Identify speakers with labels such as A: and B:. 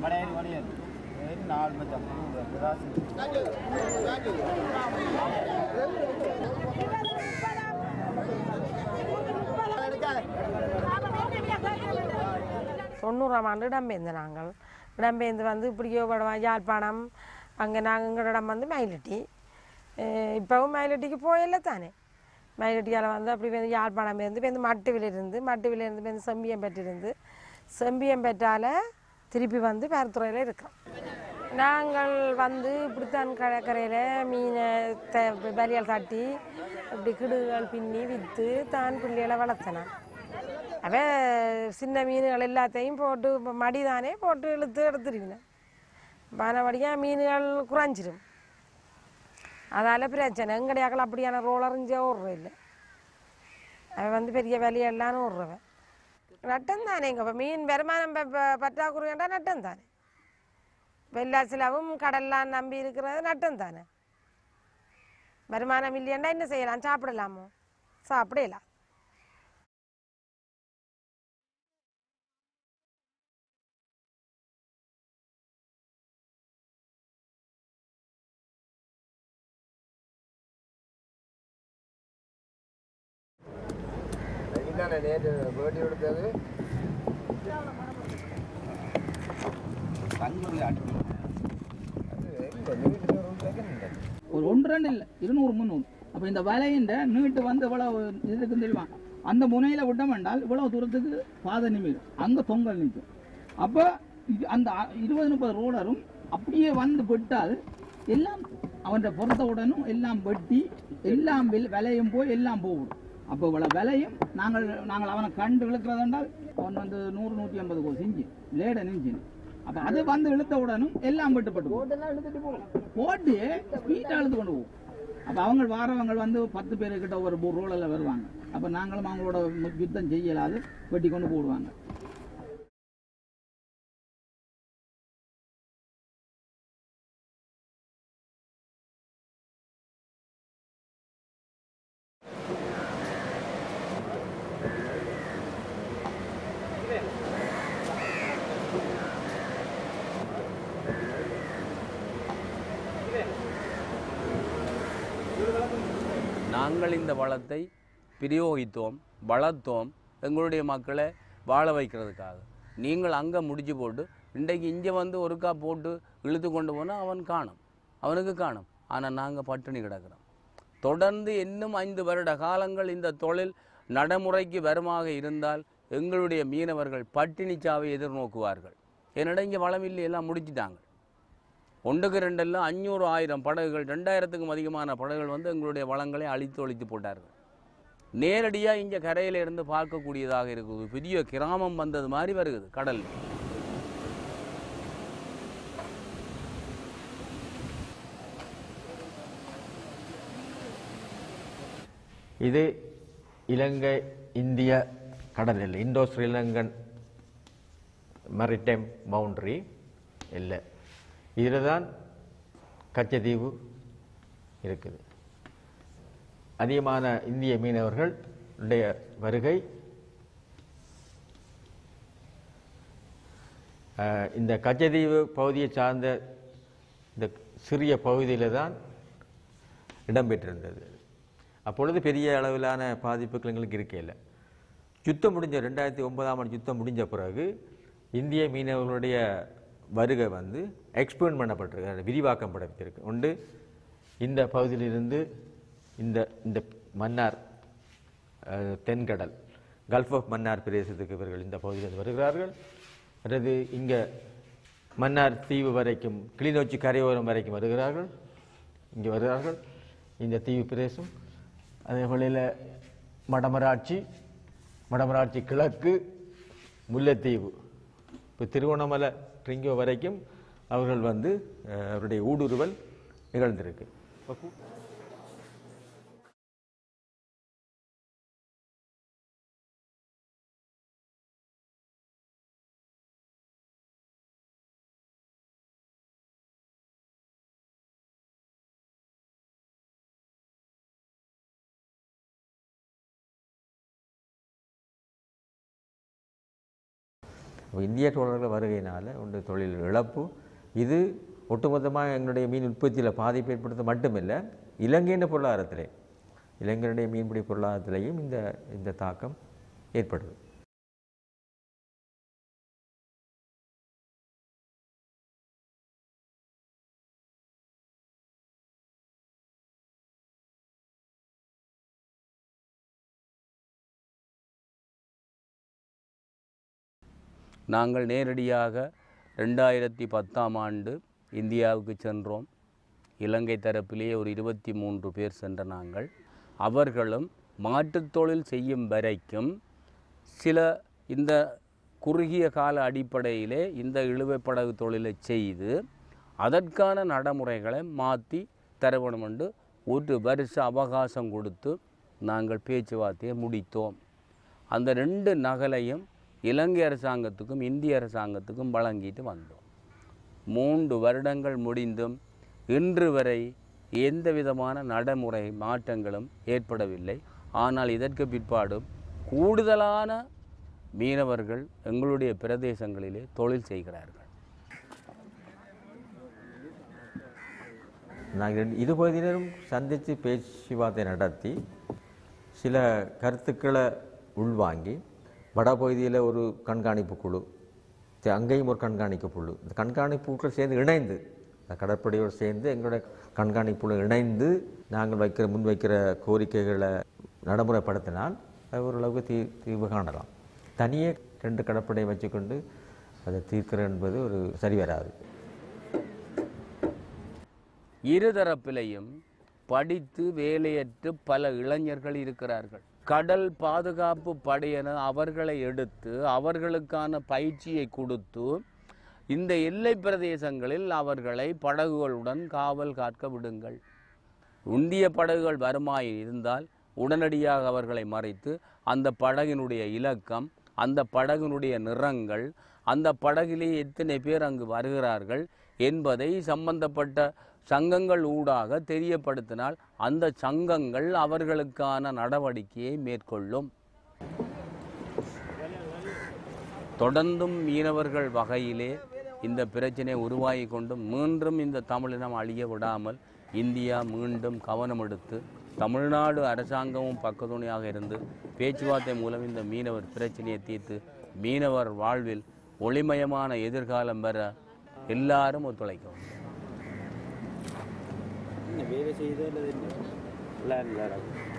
A: மலையேறி மலையேறி ஏறி நாலு மச்சம் ராசி
B: தொண்ணூறாம் ஆண்டு இடம்பெயர்ந்து நாங்கள் இடம்பெயர்ந்து வந்து இப்படியோ படவா யாழ்ப்பாணம் அங்கே நாங்கள் எங்கள் இடம் வந்து மயிலட்டி அஹ் இப்பவும் மயிலட்டிக்கு போயில்ல தானே மயிலட்டியால் வந்து அப்படி வந்து யாழ்ப்பாணம் இருந்து வந்து மட்டுவிலிருந்து மட்டுவிலிருந்து வந்து செம்பியம் பெற்றிருந்து செம்பியம் பெற்றால திருப்பி வந்து பேரத்துறையில் இருக்கிறோம் நாங்கள் வந்து இப்படித்தான் கடற்கரையில் மீனை த வலியால் தட்டி இப்படி கிடுகுகள் பின்னி விற்று தான் பிள்ளைகளை வளர்த்தனான் அவன் சின்ன மீன்கள் எல்லாத்தையும் போட்டு இப்போ மடி தானே போட்டு இழுத்து எடுத்துருவினேன் பானபடியாக மீன்கள் குறைஞ்சிரும் அதால் பிரச்சனை எங்கடையாக்கள் அப்படியான ரோலறிஞ்சே ஓடுற இல்லை அவன் வந்து பெரிய வேலையெல்லாம் ஓடுறவன் நட்டம் தானே இங்கே இப்போ மீன் வருமானம் ப- ப- பற்றாக்குறைண்டா நட்டம் தானே வெள்ளா சிலவும் கடல்லாம் நம்பி இருக்கிறது நட்டம் தானே வருமானம் இல்லையாண்டா என்ன செய்யலாம் சாப்பிடலாமோ சாப்பிடலாம்
C: இதுதானே நேற்று பேட்டி எடுத்தது
A: தஞ்சூரில் அடிக்கணும்
C: அது எங்க வீட்டுக்கு ஒரு செகண்ட்
D: ஒரு ஒன்று ரெண்டு இல்லை இருநூறு முந்நூறு அப்போ இந்த வலையின்ற நீட்டு வந்து இவ்வளவு இதுக்கு தெரியுமா அந்த முனையில் விட்டோம் என்றால் இவ்வளவு தூரத்துக்கு பாதை நிமிடும் அங்கே தொங்கல் நிற்கும் அப்போ இது அந்த அ- இருபது முப்பது ரோலரும் அப்படியே வந்து விட்டால் எல்லாம் அவன் பொறுத்தவுடனும் எல்லாம் வெட்டி எல்லாம் வெல்- விலையும் போய் எல்லாம் போகும் அப்போ இவ்வளோ விலையும் நாங்கள் நாங்கள் அவனை கண்டு இழுக்கிறது என்றால் அவன் வந்து நூறு நூற்றி ஐம்பது கோஸ் இஞ்சி லேட இன்ஜின் அப்போ அது வந்து இழுத்த உடனும் எல்லாம் வெட்டுப்பட்டு போகும். போட்டு ஸ்பீட்டாக இழுத்து கொண்டு போகும் அப்போ அவங்க வாரவங்க வந்து பத்து பேரு கிட்ட ஒரு ரோலில் வருவாங்க அப்போ நாங்களும் அவங்களோட மு- யுத்தம் செய்யலாது வெட்டி கொண்டு போடுவாங்க
E: நாங்கள் இந்த வளத்தை பிரயோகித்தோம் வளர்த்தோம் எங்களுடைய மக்களை வாழ வைக்கிறதுக்காக நீங்கள் அங்கே முடிச்சு போட்டு இன்றைக்கு இங்கே வந்து ஒருக்கா போட்டு இழுத்து கொண்டு போனால் அவன் காணும் அவனுக்கு காணும் ஆனால் நாங்கள் பட்டினி கிடக்கிறோம் தொடர்ந்து இன்னும் ஐந்து வருட காலங்கள் இந்த தொழில் நடைமுறைக்கு வருமாக இருந்தால் எங்களுடைய மீனவர்கள் பட்டினி சாவை எதிர்நோக்குவார்கள் என்னிடம் இங்கே வளம் இல்லை எல்லாம் முடிச்சிட்டாங்க ஒன்றுக்கு ரெண்டெல்லாம் அஞ்சூறு ஆயிரம் படகுகள் ரெண்டாயிரத்துக்கும் அதிகமான படகுகள் வந்து எங்களுடைய வளங்களை அழித்து ஒழித்து போட்டார்கள் நேரடியாக இங்கே கரையில இருந்து பார்க்கக்கூடியதாக இருக்குது பெரிய கிராமம் வந்தது மாதிரி வருகுது கடல்
F: இது இலங்கை இந்திய கடல் எல்லை இந்தோ ஸ்ரீலங்கன் மெரிடைம் பவுண்டரி எல்லை இதில் தான் கச்சத்தீவு இருக்குது அதிகமான இந்திய மீனவர்கள் உடைய வருகை அஹ், இந்த கச்சத்தீவு பகுதியை சார்ந்த இந்த சிறிய பகுதியில் தான் இடம்பெற்றிருந்தது அப்பொழுது பெரிய அளவிலான பாதிப்புகள் எங்களுக்கு இருக்கையில் யுத்தம் முடிஞ்ச ரெண்டாயிரத்தி ஒன்பதாம் ஆண்டு யுத்தம் முடிஞ்ச பிறகு இந்திய மீனவர்களுடைய வருகை வந்து எக்ஸ்பேண்ட் பண்ணப்பட்டிருக்கு விரிவாக்கம் படுத்திருக்கு ஒன்று இந்த பகுதியிலிருந்து இந்த இந்த மன்னார் அஹ், தென்கடல் கல்ஃப் ஆஃப் மன்னார் பிரதேசத்துக்கு இவர்கள் இந்த பகுதியிலிருந்து வருகிறார்கள் அல்லது இங்கே மன்னார் தீவு வரைக்கும் கிளிநொச்சி கரையோரம் வரைக்கும் வருகிறார்கள் இங்கே வருகிறார்கள் இந்த தீவு பிரதேசம் அதே போல மடமராட்சி மடமராட்சி கிழக்கு முல்லைத்தீவு இப்போ திருவண்ணாமலை ட்ரிங்கோ வரைக்கும் அவர்கள் வந்து அஹ், அவருடைய ஊடுருவல் நிகழ்ந்திருக்கு இப்போ கு- அப்ப இந்திய தோழர்கள் வருகையினால் உண்டு தொழில் இழப்பு இது ஒட்டுமொத்தமாக எங்களுடைய மீன் உற்பத்தியில் பாதிப்பு ஏற்படுத்த மட்டுமில்லை இலங்கையின் பொருளாதாரத்திலே இலங்கையினுடைய மீன்பிடி பொருளாதாரத்திலேயும் இந்த இந்த தாக்கம் ஏற்படுது
E: நாங்கள் நேரடியாக ரெண்டாயிரத்தி பத்தாம் ஆண்டு இந்தியாவுக்கு சென்றோம் இலங்கை தரப்பிலேயே ஒரு இருபத்தி மூன்று பேர் சென்ற நாங்கள் அவர்களும் மாட்டுத் தொழில் செய்யும் வரைக்கும் சில இந்த குறுகிய கால அடிப்படையிலே இந்த இழுவைப் படகு தொழிலை செய்து அதற்கான நடைமுறைகளை மாற்றி தர வேண்டும் என்று ஒரு வருஷ அவகாசம் கொடுத்து நாங்கள் பேச்சுவார்த்தையை முடித்தோம் அந்த ரெண்டு நகலையும் இலங்கை அரசாங்கத்துக்கும் இந்திய அரசாங்கத்துக்கும் வழங்கிட்டு வந்தோம் மூன்று வருடங்கள் முடிந்தும் இன்று வரை எந்த விதமான நடைமுறை மாற்றங்களும் ஏற்படவில்லை ஆனால் இதற்கு பிற்பாடும் கூடுதலான மீனவர்கள் எங்களுடைய பிரதேசங்களிலே தொழில் செய்கிறார்கள்
F: நாங்கள் இது பகுதியினரும் சந்தித்து பேச்சுவார்த்தை நடத்தி சில கருத்துக்களை உள்வாங்கி வடபகுதியில் ஒரு கண்காணிப்பு குழு தி- அங்கேயும் ஒரு கண்காணிப்பு குழு இந்த கண்காணிப்புகள் சேர்ந்து இணைந்து இந்த கடற்படையோடு சேர்ந்து எங்களுடைய கண்காணிப்புல இணைந்து நாங்கள் வைக்கிற முன்வைக்கிற கோரிக்கைகளை நடைமுறைப்படுத்தினால் அது ஓரளவுக்கு தீ தீர்வு காணலாம் தனியே ரெண்டு கடற்படையை வச்சுக்கொண்டு அதை தீர்க்கிறது என்பது ஒரு சரி வராது
E: இருதரப்பிலையும் படித்து வேலையற்று பல இளைஞர்கள் இருக்கிறார்கள் கடல் பாதுகாப்பு படையென அவர்களை எடுத்து அவர்களுக்கான பயிற்சியை கொடுத்து இந்த எல்லை பிரதேசங்களில் அவர்களை படகுகளுடன் காவல் காக்க விடுங்கள் உந்திய படகுகள் வருமாய் இருந்தால் உடனடியாக அவர்களை மறைத்து அந்த படகினுடைய இலக்கம் அந்த படகினுடைய நிறங்கள் அந்த படகிலே எத்தனை பேர் அங்கு வருகிறார்கள் என்பதை சம்பந்தப்பட்ட சங்கங்கள் ஊடாக தெரியப்படுத்தினால் அந்த சங்கங்கள் அவர்களுக்கான நடவடிக்கையை மேற்கொள்ளும் தொடர்ந்தும் மீனவர்கள் வகையிலே இந்த பிரச்சனை உருவாகி கொண்டும் மீண்டும் இந்த தமிழினம் அழிய விடாமல் இந்தியா மீண்டும் கவனம் எடுத்து தமிழ்நாடு அரசாங்கமும் பக்கத்துணையாக இருந்து பேச்சுவார்த்தை மூலம் இந்த மீனவர் பிரச்சனையை தீர்த்து மீனவர் வாழ்வில் ஒளிமயமான எதிர்காலம் பெற எல்லாரும் ஒத்துழைக்கவும்
A: வேலை செய்தோ இல்லை பிளான்